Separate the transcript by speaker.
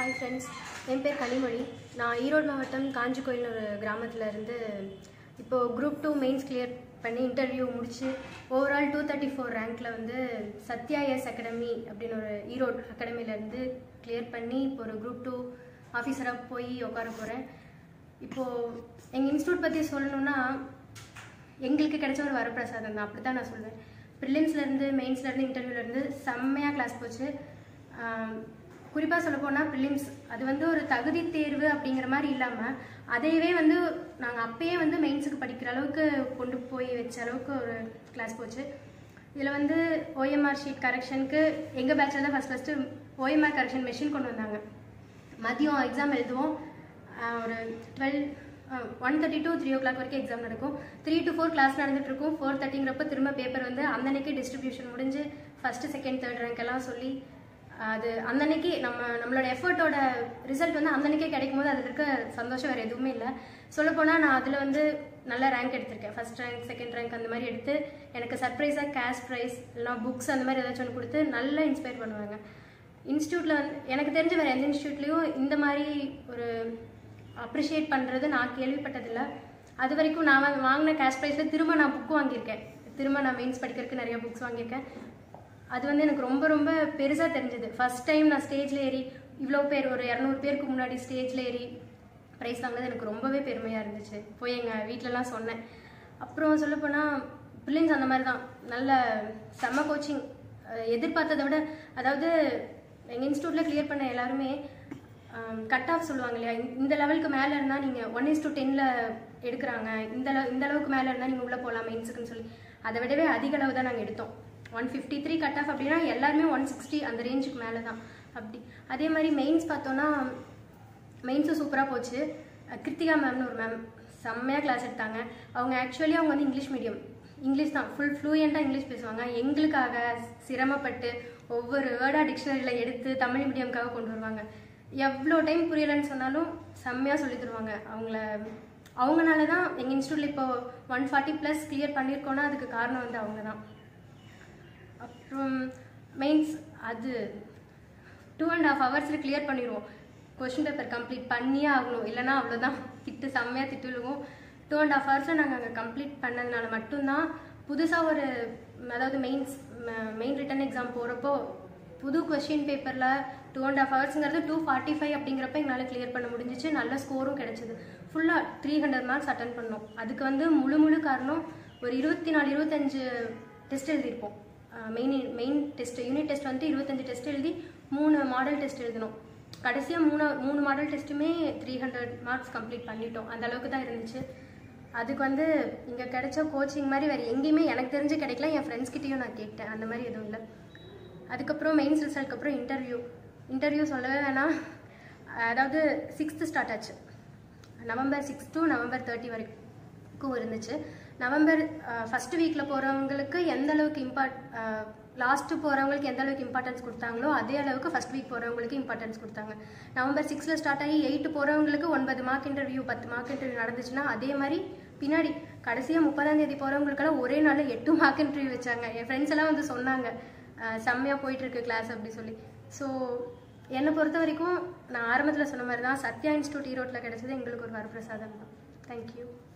Speaker 1: hi friends என் பேர் கனிமொழி நான் ஈரோடு மாவட்டம் காஞ்சி கோயில் ஒரு கிராமத்தில் இருந்து இப்போது குரூப் டூ மெயின்ஸ் கிளியர் பண்ணி இன்டர்வியூ முடிச்சு ஓவரால் டூ தேர்ட்டி ஃபோர் ரேங்க்கில் வந்து சத்யா எஸ் அகாடமி அப்படின்னு ஒரு ஈரோடு அகாடமிலேருந்து கிளியர் பண்ணி இப்போ ஒரு குரூப் டூ ஆஃபீஸராக போய் உட்கார போகிறேன் இப்போது எங்கள் இன்ஸ்டியூட் பற்றி சொல்லணுன்னா எங்களுக்கு கிடைச்ச ஒரு வரப்பிரசாதம் தான் அப்படி தான் நான் சொல்லுவேன் ப்ரிலிம்ஸ்லேருந்து மெயின்ஸ்லேருந்து இன்டர்வியூலேருந்து செம்மையாக கிளாஸ் போச்சு குறிப்பாக சொல்லப்போனால் ப்ரிலிம்ஸ் அது வந்து ஒரு தகுதி தேர்வு அப்படிங்கிற மாதிரி இல்லாமல் அதையவே வந்து நாங்கள் அப்பயே வந்து மெயின்ஸுக்கு படிக்கிற அளவுக்கு கொண்டு போய் வச்ச அளவுக்கு ஒரு கிளாஸ் போச்சு இதில் வந்து ஓஎம்ஆர் ஷீட் கரெக்ஷனுக்கு எங்கள் பேட்சில் தான் first first OMR correction machine கொண்டு வந்தாங்க மதியம் எக்ஸாம் எழுதுவோம் ஆஹ் ஒரு twelve one thirty to three o'clock வரைக்கும் எக்ஸாம் நடக்கும் த்ரீ டு ஃபோர் கிளாஸ் நடந்துட்டு இருக்கும் ஃபோர் தேர்ட்டிங்கிறப்ப திரும்ப பேப்பர் வந்து அந்தன்னைக்கு டிஸ்ட்ரிபியூஷன் முடிஞ்சு ஃபஸ்ட்டு செகண்ட் தேர்ட் ரேங்க் எல்லாம் சொல்லி அது அந்தன்னைக்கு நம்ம நம்மளோட எஃபர்ட்டோட ரிசல்ட் வந்து அந்தன்னைக்கே கிடைக்கும் போது அதில் இருக்க சந்தோஷம் வேறு எதுவுமே இல்லை சொல்லப்போனால் நான் அதில் வந்து நல்ல ரேங்க் எடுத்திருக்கேன் ஃபர்ஸ்ட் ரேங்க் செகண்ட் ரேங்க் அந்த மாதிரி எடுத்து எனக்கு சர்ப்ரைஸாக கேஷ் ப்ரைஸ் இல்லைனா புக்ஸ் அந்த மாதிரி ஏதாச்சும் ஒன்று கொடுத்து நல்லா இன்ஸ்பயர் பண்ணுவாங்க இன்ஸ்டியூட்டில் வந்து எனக்கு தெரிஞ்ச வேறு எந்த இன்ஸ்டியூட்லேயும் இந்த மாதிரி ஒரு அப்ரிஷியேட் பண்ணுறது நான் கேள்விப்பட்டதில்ல அது வரைக்கும் நான் வாங்க- வாங்கின கேஷ் ப்ரைஸில் திரும்ப நான் புக் வாங்கியிருக்கேன் திரும்ப நான் மெயின்ஸ் படிக்கிறதுக்கு நிறைய புக்ஸ் வாங்கியிருக்கேன் அது வந்து எனக்கு ரொம்ப ரொம்ப பெருசாக தெரிஞ்சது ஃபர்ஸ்ட் டைம் நான் ஸ்டேஜில் ஏறி இவ்வளோ பேர் ஒரு இரநூறு பேருக்கு முன்னாடி ஸ்டேஜில் ஏறி ப்ரைஸ் வாங்கினது எனக்கு ரொம்பவே பெருமையாக இருந்துச்சு போய் எங்கள் வீட்டிலலாம் சொன்னேன் அப்புறம் சொல்லப்போனால் பிள்ளைங்க அந்த மாதிரி தான் நல்ல செம்ம கோச்சிங் எதிர்பார்த்ததை விட அதாவது எங்கள் இன்ஸ்டியூட்டில் கிளியர் பண்ண எல்லாருமே கட் ஆஃப் சொல்லுவாங்க இல்லையா இந்த- இந்த லெவலுக்கு மேலே இருந்தால் நீங்கள் ஒன் இஸ் டு டென்னில் எடுக்கிறாங்க இந்த அளவு இந்த அளவுக்கு மேலே இருந்தால் நீங்கள் உள்ளே போகலாம் மெயின்ஸுக்குன்னு சொல்லி அதை விடவே அதிக அளவு தான் நாங்கள் எடுத்தோம் one fifty three cut off அப்படின்னா எல்லாருமே ஒன் சிக்ஸ்டி அந்த ரேஞ்சுக்கு மேலே தான் அப்படி அதே மாதிரி மெயின்ஸ் பார்த்தோன்னா மெயின்ஸும் சூப்பராக போச்சு அஹ் கிருத்திகா மேம்னு ஒரு மேம் செம்மையாக கிளாஸ் எடுத்தாங்க அவங்க ஆக்சுவலி அவங்க வந்து இங்கிலீஷ் மீடியம் இங்கிலீஷ் தான் ஃபுல் ஃப்ளூயண்ட்டாக இங்கிலீஷ் பேசுவாங்க எங்களுக்காக சிரமப்பட்டு ஒவ்வொரு வேர்டாக டிக்ஷனரியில் எடுத்து தமிழ் மீடியம்காக கொண்டு வருவாங்க எவ்வளோ டைம் புரியலைன்னு சொன்னாலும் செம்மையாக சொல்லி தருவாங்க அவங்கள அவங்கனால தான் எங்கள் இன்ஸ்டியூட்டில் இப்போ ஒன் ஃபார்ட்டி ப்ளஸ் கிளியர் பண்ணியிருக்கோன்னா அதுக்கு காரணம் வந்து அவங்க தான் அப்புறம் மெயின்ஸ் அது டூ அண்ட் ஹாஃப் ஹவர்ஸில் கிளியர் பண்ணிடுவோம் கொஷின் பேப்பர் கம்ப்ளீட் பண்ணியே ஆகணும் இல்லைன்னா அவ்வளோதான் திட்டு செம்மையாக திட்டு விழுகும் டூ அண்ட் ஹாஃப் ஹவர்ஸில் நாங்கள் அங்கே கம்ப்ளீட் பண்ணதுனால மட்டும்தான் புதுசாக ஒரு அதாவது மெயின்ஸ் மெயின் ரிட்டன் எக்ஸாம் போகிறப்போ புது கொஷின் பேப்பரில் டூ அண்ட் ஹாஃப் ஹவர்ஸுங்கிறது டூ ஃபார்ட்டி ஃபைவ் அப்படிங்கிறப்ப எங்களால் கிளியர் பண்ண முடிஞ்சிச்சு நல்ல ஸ்கோரும் கிடைச்சிது ஃபுல்லாக த்ரீ ஹண்ட்ரட் மார்க்ஸ் அட்டன் பண்ணோம் அதுக்கு வந்து முழு முழு காரணம் ஒரு இருபத்தி நாலு இருபத்தஞ்சு டெஸ்ட் எழுதியிருப்போம் main main test unit test வந்து இருபத்தஞ்சு டெஸ்ட் எழுதி மூணு மாடல் டெஸ்ட் எழுதினோம் கடைசியாக மூணு மூணு மாடல் டெஸ்ட்டுமே த்ரீ ஹண்ட்ரட் மார்க்ஸ் கம்ப்ளீட் பண்ணிட்டோம் அந்த அளவுக்கு தான் இருந்துச்சு அதுக்கு வந்து இங்கே கிடைச்ச கோச்சிங் மாதிரி வேறு எங்கேயுமே எனக்கு தெரிஞ்சு கிடைக்கல என் ஃப்ரெண்ட்ஸ் கிட்டேயும் நான் கேட்டேன் அந்த மாதிரி எதுவும் இல்லை அதுக்கப்புறம் மெயின்ஸ் ரிசல்ட்க்கு அப்புறம் இன்டர்வியூ இன்டர்வியூ சொல்லவே வேணாம் அதாவது சிக்ஸ்த்து ஸ்டார்ட் ஆச்சு November six to November thirty வரைக்கும் இருந்துச்சு நவம்பர் ஃபர்ஸ்ட் வீக்கில் போகிறவங்களுக்கு எந்த அளவுக்கு இம்பார்ட் லாஸ்ட்டு போகிறவங்களுக்கு எந்த அளவுக்கு இம்பார்ட்டன்ஸ் கொடுத்தாங்களோ அதே அளவுக்கு ஃபர்ஸ்ட் வீக் போகிறவங்களுக்கு இம்பார்ட்டன்ஸ் கொடுத்தாங்க நவம்பர் சிக்ஸில் ஸ்டார்ட் ஆகி எயிட்டு போகிறவங்களுக்கு ஒன்பது மார்க் இன்டர்வியூ பத்து மார்க் இன்டர்வியூ நடந்துச்சுன்னா அதே மாதிரி பின்னாடி கடைசியாக முப்பதாம் தேதி போகிறவங்களுக்கெல்லாம் ஒரே நாளில் எட்டு மார்க் இன்டர்வியூ வச்சாங்க என் ஃப்ரெண்ட்ஸ் எல்லாம் வந்து சொன்னாங்க அஹ், செம்மையா போயிட்டு இருக்கு கிளாஸ் அப்படி சொல்லி ஸோ என்னை பொறுத்த வரைக்கும் நான் ஆரம்பத்தில் சொன்ன மாதிரி தான் சத்யா இன்ஸ்டியூட் ஈரோட்டில் கிடைச்சது எங்களுக்கு ஒரு வரப்பிரசாதம் தான் தேங்க்யூ